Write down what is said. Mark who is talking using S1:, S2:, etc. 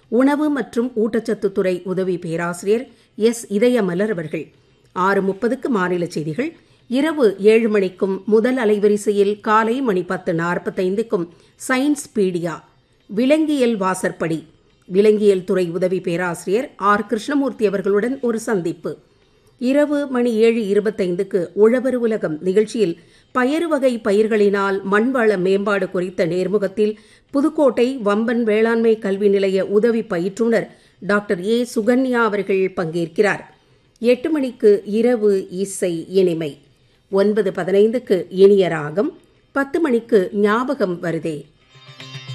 S1: உணவு மற்றும் ஊட்டச்சத்துத்துறை உதவி பேராசிரியர் எஸ் இதயமலர் அவர்கள் ஆறு முப்பதுக்கு மாநில செய்திகள் இரவு ஏழு மணிக்கும் முதல் அலைவரிசையில் காலை மணி பத்து நாற்பத்தைந்துக்கும் சயின்ஸ் பீடியா விலங்கியல் வாசற்படி விலங்கியல் துறை உதவி பேராசிரியர் ஆர் கிருஷ்ணமூர்த்தி அவர்களுடன் ஒரு சந்திப்பு இரவு மணி ஏழு இருபத்தைந்துக்கு உழவர் உலகம் நிகழ்ச்சியில் பயறு வகை பயிர்களினால் மண்வள மேம்பாடு குறித்த நேர்முகத்தில் புதுக்கோட்டை வம்பன் வேளாண்மை கல்வி நிலைய உதவி பயிற்றுனர் டாக்டர் ஏ சுகன்யா அவர்கள் பங்கேற்கிறார் எட்டு மணிக்கு இரவு இசை இனிமை ஒன்பது பதினைந்துக்கு இனிய ராகம் பத்து மணிக்கு ஞாபகம் வருதே